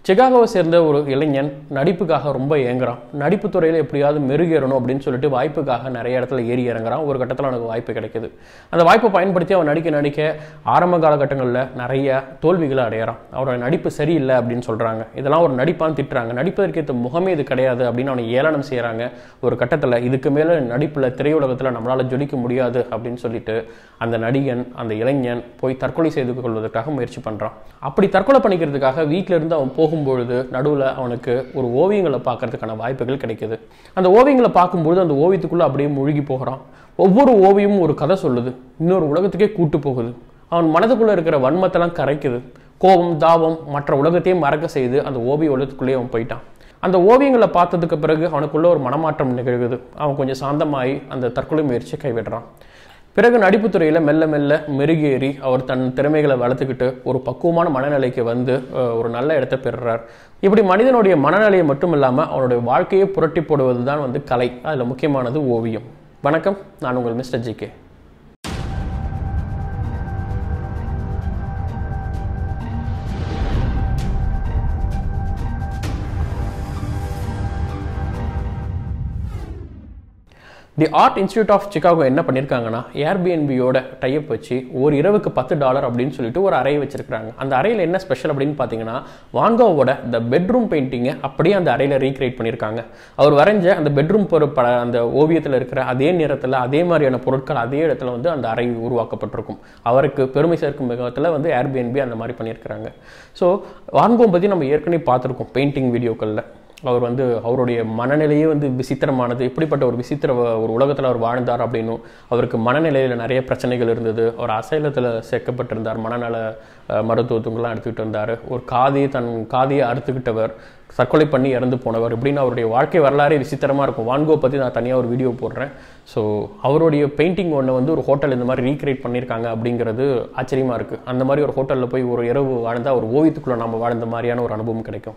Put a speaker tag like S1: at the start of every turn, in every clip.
S1: சிகாகோவை சேர்ந்த ஒரு இளைஞன் நடிப்புக்காக ரொம்ப ஏங்குறான் நடிப்பு துறையில் எப்படியாவது மெருகேறணும் அப்படின்னு சொல்லிட்டு வாய்ப்புக்காக நிறைய இடத்துல ஏறி இறங்குறான் ஒரு கட்டத்தில் அவனுக்கு வாய்ப்பு கிடைக்குது அந்த வாய்ப்பை பயன்படுத்தி அவன் நடிக்க நடிக்க ஆரம்ப காலகட்டங்களில் நிறைய தோல்விகளை அடையிறான் அவரோட நடிப்பு சரியில்லை அப்படின்னு சொல்கிறாங்க இதெல்லாம் ஒரு நடிப்பான்னு திட்டுறாங்க நடிப்பதற்கேற்ற முகமே இது கிடையாது அப்படின்னு அவனை ஏளனம் செய்கிறாங்க ஒரு கட்டத்தில் இதுக்கு மேலே நடிப்பில் திரையுலகத்தில் நம்மளால் ஜொலிக்க முடியாது அப்படின்னு சொல்லிட்டு அந்த நடிகன் அந்த இளைஞன் போய் தற்கொலை செய்து கொள்வதற்காக முயற்சி பண்ணுறான் அப்படி தற்கொலை பண்ணிக்கிறதுக்காக வீட்டில இருந்து அவன் போகும்பொழுது நடுவில் அவனுக்கு ஒரு ஓவியங்களை பார்க்கறதுக்கான வாய்ப்புகள் கிடைக்குது அந்த ஓவியங்களை பார்க்கும்பொழுது அந்த ஓவியத்துக்குள்ளே அப்படியே மூழ்கி போகிறான் ஒவ்வொரு ஓவியமும் ஒரு கதை சொல்லுது இன்னொரு உலகத்துக்கே கூட்டு போகுது அவன் மனதுக்குள்ளே இருக்கிற வன்மத்தெல்லாம் கரைக்குது கோபம் தாபம் மற்ற உலகத்தையும் மறக்க செய்து அந்த ஓவிய உலகத்துக்குள்ளேயே அவன் போயிட்டான் அந்த ஓவியங்களை பார்த்ததுக்கு பிறகு அவனுக்குள்ள ஒரு மனமாற்றம் நிகழ்குது அவன் கொஞ்சம் சாந்தமாகி அந்த தற்கொலை முயற்சியை கைவிடுறான் பிறகு நடிப்புத்துறையில் மெல்ல மெல்ல மெருகேறி அவர் தன் திறமைகளை வளர்த்துக்கிட்டு ஒரு பக்குவமான மனநிலைக்கு வந்து அஹ், ஒரு நல்ல இடத்தை பெறுறார் இப்படி மனிதனுடைய மனநிலையை மட்டும் இல்லாமல் அவனுடைய வாழ்க்கையை புரட்டி போடுவது தான் வந்து கலை அதில் முக்கியமானது ஓவியம் வணக்கம் நான் உங்கள் mister G K the Art Institute of Chicago என்ன பண்ணியிருக்காங்கன்னா ஏர்பிஎன்பியோட டைப் வச்சு ஒரு இரவுக்கு பத்து டாலர் அப்படின்னு சொல்லிட்டு ஒரு அறையை வச்சிருக்காங்க அந்த அறையில் என்ன ஸ்பெஷல் அப்படின்னு பார்த்தீங்கன்னா வாங்கோவோட த பெட்ரூம் பெயிண்டிங்கை அப்படியே அந்த அறையில் ரீக்ரியேட் பண்ணியிருக்காங்க அவர் வரைஞ்ச அந்த பெட்ரூம் பொரு பட அந்த ஓவியத்தில் இருக்கிற அதே நேரத்தில் அதே மாதிரியான பொருட்கள் அதே இடத்துல வந்து அந்த அறை உருவாக்கப்பட்டிருக்கும் அவருக்கு பெருமை சேர்க்கும் விதத்தில் வந்து ஏர்பிஎன்பி அந்த மாதிரி பண்ணியிருக்கிறாங்க ஸோ வாங்கோ பற்றி நம்ம ஏற்கனவே பார்த்துருக்கோம் பெயிண்டிங் வீடியோக்களில் அவர் வந்து அவருடைய மனநிலையே வந்து விசித்திரமானது எப்படிப்பட்ட ஒரு விசித்திர வ- ஒரு உலகத்தில் அவர் வாழ்ந்தார் அப்படின்னும் அவருக்கு மனநிலையில் நிறைய பிரச்சனைகள் இருந்தது அவர் அசைலத்தில் சேர்க்கப்பட்டிருந்தார் மனநல அஹ், மருத்துவத்துக்கெல்லாம் எடுத்துக்கிட்டு இருந்தார் ஒரு காதியை தன் காதியை அறுத்துக்கிட்டவர் தற்கொலை பண்ணி இறந்து போனவர் இப்படின்னு அவருடைய வாழ்க்கை வரலாறே விசித்திரமாக இருக்கும் வான்கோ பற்றி நான் தனியாக ஒரு வீடியோ போடுறேன் ஸோ அவருடைய பெயிண்டிங் ஒன்று வந்து ஒரு ஹோட்டல் இந்த மாதிரி ரீக்ரியேட் பண்ணியிருக்காங்க அப்படிங்கிறது ஆச்சரியமாக இருக்குது அந்த மாதிரி ஒரு ஹோட்டலில் போய் ஒரு இரவு வாழ்ந்தால் ஒரு ஓவியத்துக்குள்ளே நம்ம வாழ்ந்த மாதிரியான ஒரு அனுபவம் கிடைக்கும்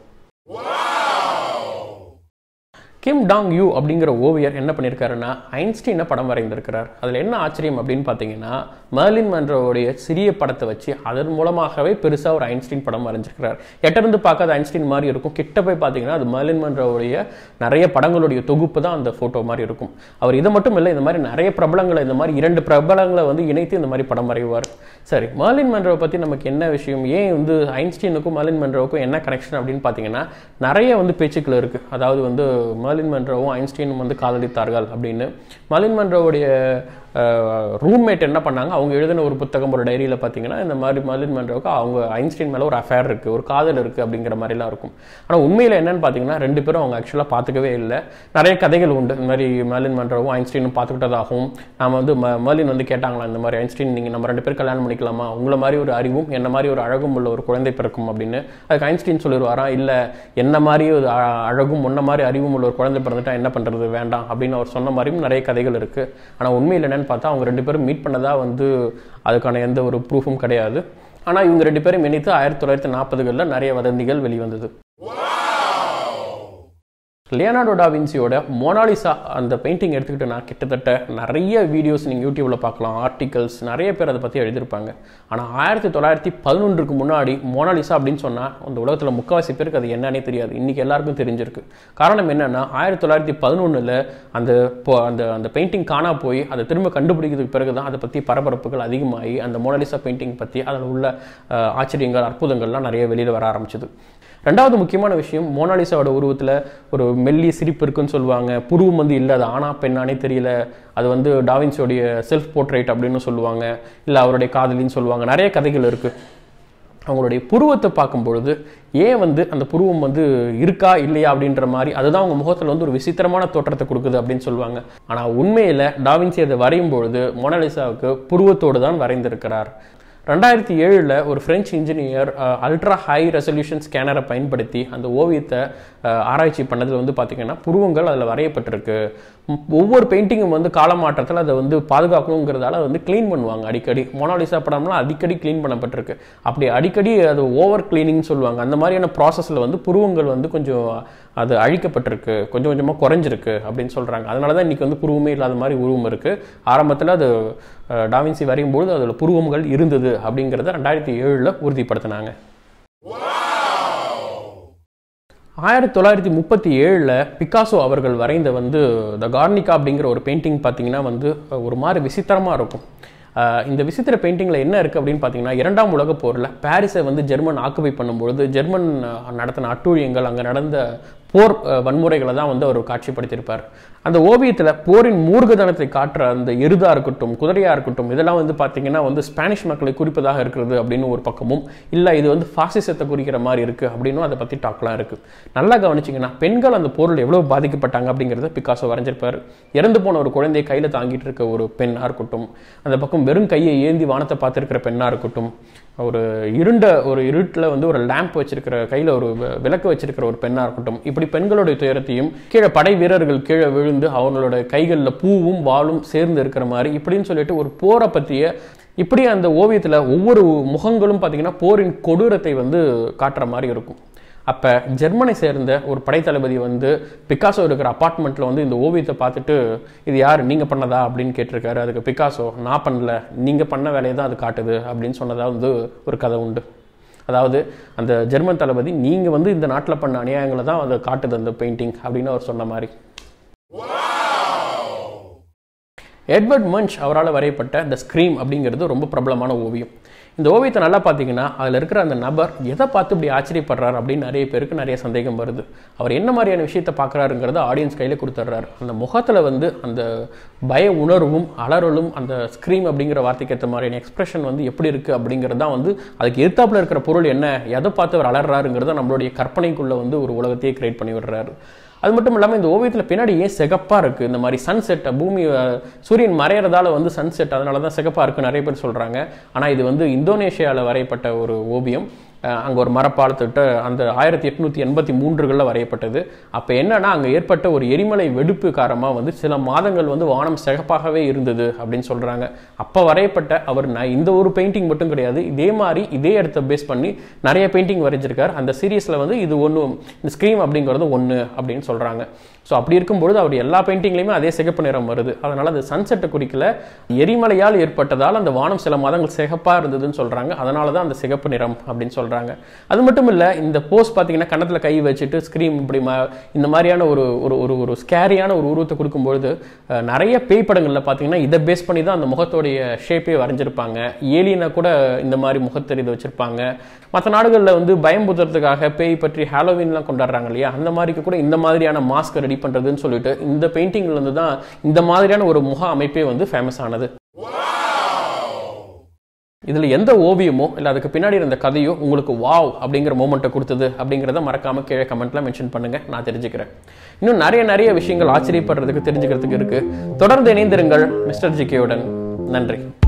S1: கிம் டாங் யூ அப்படிங்கிற ஓவியர் என்ன பண்ணியிருக்காருன்னா ஐன்ஸ்டீனை படம் வரைந்திருக்கிறார் அதில் என்ன ஆச்சரியம் அப்படின்னு பார்த்தீங்கன்னா மர்லின் மன்றோடைய சிறிய படத்தை வச்சு அதன் மூலமாகவே பெருசாக ஒரு ஐன்ஸ்டீன் படம் வரைஞ்சிருக்கிறார் எட்டிருந்து பார்க்காத ஐன்ஸ்டீன் மாதிரி இருக்கும் கிட்ட போய் பார்த்தீங்கன்னா அது மர்லின் மன்றோடைய நிறைய படங்களுடைய தொகுப்பு தான் அந்த ஃபோட்டோ மாதிரி இருக்கும் அவர் இது மட்டும் இல்லை இந்த மாதிரி நிறைய பிரபலங்களை இந்த மாதிரி இரண்டு பிரபலங்களை வந்து இணைத்து இந்த மாதிரி படம் வரைவார் சரி மர்லின் மன்றோவை பற்றி நமக்கு என்ன விஷயம் ஏன் வந்து ஐன்ஸ்டீனுக்கும் மர்லின் மன்றோவுக்கும் என்ன கனெக்ஷன் அப்படின்னு பார்த்தீங்கன்னா நிறைய வந்து பேச்சுக்கள் இருக்குது அதாவது வந்து மர்லின் மன்றோவும் ஐன்ஸ்டீனும் வந்து காதலித்தார்கள் அப்படின்னு மர்லின் மன்றோவுடைய ரூம்மேட் என்ன பண்ணாங்க அவங்க எழுதின ஒரு புத்தகம் ஒரு டைரியில் பார்த்தீங்கன்னா இந்த மாதிரி மர்லின் மன்றோவுக்கு அவங்க ஐன்ஸ்டீன் மேலே ஒரு அஃபேர் இருக்குது ஒரு காதல் இருக்குது அப்படிங்கிற மாதிரிலாம் இருக்கும் ஆனால் உண்மையில் என்னன்னு பார்த்தீங்கன்னா ரெண்டு பேரும் அவங்க ஆக்சுவலாக பார்த்துக்கவே இல்லை நிறைய கதைகள் உண்டு இந்த மாதிரி மர்லின் மன்றோவும் ஐன்ஸ்டீனும் பார்த்துக்கிட்டதாகவும் நாம வந்து ம- மர்லின் வந்து கேட்டாங்களா இந்த மாதிரி ஐன்ஸ்டீன் நீங்கள் நம்ம ரெண்டு பேரும் கல்யாணம் பண்ணிக்கலாமா உங்களை மாதிரி ஒரு அறிவும் என்ன மாதிரி ஒரு அழகும் உள்ள ஒரு குழந்தை பிறக்கும் அப்படின்னு அதுக்கு ஐன்ஸ்டீன் சொல்லிடுவாரா இல்லை என்ன மாதிரி ஒரு அ- அழகும் முன்ன மாதிரி அறிவும் உள்ள ஒரு குழந்தை பிறந்துட்டா என்ன பண்ணுறது வேண்டாம் அப்படின்னு அவர் சொன்ன மாதிரியும் நிறைய கதைகள் இருக்குது ஆனால் உண்மையில் என்னன்னு பார்த்தா அவங்க ரெண்டு பேரும் மீட் பண்ணதா வந்து அதுக்கான எந்த ஒரு ப்ரூஃபும் கிடையாது ஆனால் இவங்க ரெண்டு பேரும் இணைத்து ஆயிரத்தி தொள்ளாயிரத்தி நாற்பதுகளில் நிறைய வதந்திகள் வெளிவந்தது லியனார்டோ டாவின்சியோட மோனாலிசா அந்த பெயிண்டிங் எடுத்துக்கிட்டோன்னா கிட்டத்தட்ட நிறைய வீடியோஸ் நீங்கள் யூடியூப்பில் பார்க்கலாம் ஆர்டிகல்ஸ் நிறைய பேர் அதை பற்றி எழுதியிருப்பாங்க ஆனால் ஆயிரத்தி தொள்ளாயிரத்தி பதினொன்றுக்கு முன்னாடி மோனாலிசா அப்படின்னு சொன்னால் அந்த உலகத்தில் முக்கால்வாசி பேருக்கு அது என்னன்னே தெரியாது இன்றைக்கி எல்லாருக்கும் தெரிஞ்சிருக்கு காரணம் என்னென்னா ஆயிரத்தி தொள்ளாயிரத்தி பதினொன்றில் அந்த இப்போ அந்த அந்த பெயிண்டிங் காணா போய் அதை திரும்ப கண்டுபிடிக்கிறதுக்கு பிறகு தான் அதை பற்றி பரபரப்புகள் அதிகமாகி அந்த மோனாலிசா பெயிண்டிங் பற்றி அதில் உள்ள அஹ், ஆச்சரியங்கள் அற்புதங்கள்லாம் நிறைய வெளியில் வர ஆரம்பிச்சது ரெண்டாவது முக்கியமான விஷயம் மோனாலிசாவோட உருவத்தில் ஒரு மெல்லிய சிரிப்பு இருக்குன்னு சொல்லுவாங்க புருவம் வந்து இல்லை அது ஆனா பெண்ணானே தெரியல அது வந்து டாவின்சியோடைய செல்ஃப் போர்ட்ரேட் அப்படின்னு சொல்லுவாங்க இல்லை அவருடைய காதலின்னு சொல்லுவாங்க நிறைய கதைகள் இருக்குது அவங்களுடைய புருவத்தை பார்க்கும் பொழுது ஏன் வந்து அந்த புருவம் வந்து இருக்கா இல்லையா அப்படின்ற மாதிரி அதுதான் அவங்க முகத்தில் வந்து ஒரு விசித்திரமான தோற்றத்தை கொடுக்குது அப்படின்னு சொல்லுவாங்க ஆனால் உண்மையில் டாவின்சி அதை வரையும் பொழுது மொனாலிசாவுக்கு புருவத்தோடு தான் வரைந்திருக்கிறார் ரெண்டாயிரத்தி ஏழில் ஒரு French engineer ultra high resolution ஸ்கேனரை பயன்படுத்தி அந்த ஓவியத்தை அஹ், ஆராய்ச்சி பண்ணதில் வந்து பார்த்திங்கன்னா புருவங்கள் அதில் வரையப்பட்டிருக்கு ம், ஒவ்வொரு பெயிண்டிங்கும் வந்து காலமாற்றத்தில் அதை வந்து பாதுகாக்கணுங்கிறதால அதை வந்து க்ளீன் பண்ணுவாங்க அடிக்கடி மொனாலிசா படம்லாம் அடிக்கடி க்ளீன் பண்ணப்பட்டிருக்கு அப்படி அடிக்கடி அது ஓவர் க்ளீனிங் சொல்லுவாங்க அந்த மாதிரியான ப்ராசஸில் வந்து புருவங்கள் வந்து கொஞ்சம் அது அழிக்கப்பட்டிருக்கு கொஞ்சம் கொஞ்சமாக குறைஞ்சிருக்கு அப்படின்னு சொல்கிறாங்க அதனால தான் இன்றைக்கி வந்து புருவமே இல்லாத மாதிரி உருவம் இருக்குது ஆரம்பத்தில் அது அஹ், டாவின்சி வரையும்போது அதில் புருவங்கள் இருந்தது அப்படிங்கிறத ரெண்டாயிரத்தி ஏழில் உறுதிப்படுத்தினாங்க ஆயிரத்தி தொள்ளாயிரத்தி முப்பத்தி ஏழில் பிக்காசோ அவர்கள் வரைந்த வந்து த கார்னிகா அப்படிங்கிற ஒரு பெயிண்டிங் பார்த்தீங்கன்னா வந்து ஒரு மாதிரி விசித்திரமாக இருக்கும் ஆஹ் இந்த விசித்திர பெயிண்டிங்கில் என்ன இருக்குது அப்படின்னு பார்த்தீங்கன்னா இரண்டாம் உலகப் போரில் பாரிஸை வந்து ஜெர்மன் ஆக்குபை பண்ணும்பொழுது ஜெர்மன் ஆஹ், நடத்தின அட்டூழியங்கள் அங்கே நடந்த போர் ஆஹ், வன்முறைகளை தான் வந்து அவர் காட்சிப்படுத்தியிருப்பார் அந்த ஓவியத்தில் போரின் மூர்க்கதனத்தை காட்டுற அந்த எருதா இருக்கட்டும் குதிரையாக இருக்கட்டும் இதெல்லாம் வந்து பார்த்தீங்கன்னா வந்து ஸ்பானிஷ் மக்களை குறிப்பதாக இருக்கிறது அப்படின்னு ஒரு பக்கமும் இல்லை இது வந்து ஃபாசிசத்தை குறிக்கிற மாதிரி இருக்குது அப்படின்னும் அதை பற்றி டாக்லாம் இருக்குது நல்லா கவனிச்சிங்கன்னா பெண்கள் அந்த போரில் எவ்வளோ பாதிக்கப்பட்டாங்க அப்படிங்கிறத பிக்காசோ வரைஞ்சிருப்பார் இறந்து போன ஒரு குழந்தையை கையில் தாங்கிட்டு இருக்க ஒரு பெண்ணாக இருக்கட்டும் அந்த பக்கம் வெறும் கையை ஏந்தி வானத்தை பார்த்துருக்கிற பெண்ணாக இருக்கட்டும் ஒரு இருண்ட ஒரு இருட்டில் வந்து ஒரு லேம்ப் வச்சிருக்கிற கையில் ஒரு வி- விளக்கு வச்சிருக்கிற ஒரு பெண்ணாக இருக்கட்டும் இப்படி பெண்களுடைய துயரத்தையும் கீழே படை வீரர்கள் கீழே விழுந்து அவங்களோட கைகளில் பூவும் வாளும் சேர்ந்து இருக்கிற மாதிரி இப்படின்னு சொல்லிட்டு ஒரு போரை பற்றிய இப்படி அந்த ஓவியத்தில் ஒவ்வொரு முகங்களும் பார்த்தீங்கன்னா போரின் கொடூரத்தை வந்து காட்டுற மாதிரி இருக்கும் அப்போ ஜெர்மனை சேர்ந்த ஒரு படைத்தளபதி வந்து பிக்காசோ இருக்கிற அப்பார்ட்மெண்ட்டில் வந்து இந்த ஓவியத்தை பார்த்துட்டு இது யார் நீங்கள் பண்ணதா அப்படின்னு கேட்டிருக்காரு அதுக்கு பிக்காசோ நான் பண்ணல நீங்கள் பண்ண வேலையை தான் அது காட்டுது அப்படின்னு சொன்னதா வந்து ஒரு கதை உண்டு அதாவது அந்த ஜெர்மன் தளபதி நீங்கள் வந்து இந்த நாட்டில் பண்ண அநியாயங்களை தான் அதை காட்டுது அந்த பெயிண்டிங் அப்படின்னு அவர் சொன்ன மாதிரி எட்வர்ட் மஞ்ச் அவரால் வரையப்பட்ட த ஸ்க்ரீம் அப்படிங்கிறது ரொம்ப பிரபலமான ஓவியம் இந்த ஓவியத்தை நல்லா பார்த்தீங்கன்னா அதில் இருக்கிற அந்த நபர் எதை பார்த்து இப்படி ஆச்சரியப்படுறாரு அப்படின்னு நிறைய பேருக்கு நிறைய சந்தேகம் வருது அவர் என்ன மாதிரியான விஷயத்தை பார்க்குறாருங்கிறத ஆடியன்ஸ் கையில் கொடுத்துட்றாரு அந்த முகத்தில் வந்து அந்த பய உணர்வும் அலறலும் அந்த ஸ்க்ரீம் அப்படிங்கிற வார்த்தைக்கு ஏற்ற மாதிரியான எக்ஸ்பிரஷன் வந்து எப்படி இருக்குது அப்படிங்கிறது தான் வந்து அதுக்கு எதிர்த்தாப்புல இருக்கிற பொருள் என்ன எதை பார்த்து அவர் அலறாருங்கிறத நம்மளுடைய கற்பனைக்குள்ளே வந்து ஒரு உலகத்தையே கிரியேட் பண்ணி விடுறாரு அது மட்டும் இல்லாமல் இந்த ஓவியத்தில் பின்னாடி ஏன் சிகப்பாக இருக்குது இந்த மாதிரி சன்செட் பூமி அஹ், சூரியன் மறையிறதால வந்து சன்செட் அதனால தான் சிகப்பாக இருக்குது நிறைய பேர் சொல்கிறாங்க ஆனால் இது வந்து இந்தோனேஷியாவில் வரையப்பட்ட ஒரு ஓவியம் அங்கே ஒரு மரப்பாலத்திட்ட அந்த ஆயிரத்தி எட்நூற்றி எண்பத்தி மூன்றுகளில் வரையப்பட்டது அப்போ என்னன்னா அங்கே ஏற்பட்ட ஒரு எரிமலை வெடிப்பு காரணமாக வந்து சில மாதங்கள் வந்து வானம் சிகப்பாகவே இருந்தது அப்படின்னு சொல்கிறாங்க அப்போ வரையப்பட்ட அவர் நான் இந்த ஒரு பெயிண்டிங் மட்டும் கிடையாது இதே மாதிரி இதே இடத்த பேஸ் பண்ணி நிறைய பெயிண்டிங் வரைஞ்சிருக்கார் அந்த சீரீஸில் வந்து இது ஒன்று இந்த ஸ்க்ரீம் அப்படிங்கிறது ஒன்று அப்படின்னு சொல்கிறாங்க ஸோ அப்படி இருக்கும்பொழுது அவர் எல்லா பெயிண்டிங்லையுமே அதே சிகப்பு நிறம் வருது அதனால் அந்த சன்செட்டை குறிக்கல எரிமலையால் ஏற்பட்டதால் அந்த வானம் சில மாதங்கள் சிகப்பாக இருந்ததுன்னு சொல்கிறாங்க அதனால தான் அந்த சிகப்பு நிறம் அப்படின்னு சொல்கிறாங்க அது மட்டும் இல்லை இந்த போஸ் பார்த்தீங்கன்னா கன்னத்தில் கை வச்சுட்டு ஸ்க்ரீம் இப்படி ம இந்த மாதிரியான ஒரு ஒரு ஒரு ஒரு ஸ்கேரியான ஒரு உருவத்தை கொடுக்கும்பொழுது அஹ், நிறைய பேய் படங்களில் பார்த்தீங்கன்னா இதை பேஸ் பண்ணி தான் அந்த முகத்தோடைய ஷேப்பே வரைஞ்சிருப்பாங்க ஏலியனை கூட இந்த மாதிரி முகத்தெரிது வச்சிருப்பாங்க மற்ற நாடுகளில் வந்து பயம்புத்துறதுக்காக பேய் பற்றி ஹாலோவின்லாம் கொண்டாடுறாங்க இல்லையா அந்த மாதிரிக்கு கூட இந்த மாதிரியான மாஸ்க் ரெடி பண்ணுறதுன்னு சொல்லிட்டு இந்த பெயிண்டிங்ல இருந்து தான் இந்த மாதிரியான ஒரு முக அமைப்பே வந்து ஃபேமஸ் ஆனது இதில் எந்த ஓவியமோ இல்லை அதுக்கு பின்னாடி இருந்த கதையோ உங்களுக்கு வாவ் அப்படிங்கிற மூமெண்ட்டை கொடுத்தது அப்படிங்கிறத மறக்காம கீழே கமெண்ட்ல மென்ஷன் பண்ணுங்க நான் தெரிஞ்சுக்கிறேன் இன்னும் நிறைய நிறைய விஷயங்கள் ஆச்சரியப்படுறதுக்கு தெரிஞ்சுக்கிறதுக்கு இருக்கு தொடர்ந்து இணைந்திருங்கள் மிஸ்டர் ஜிகேவுடன் நன்றி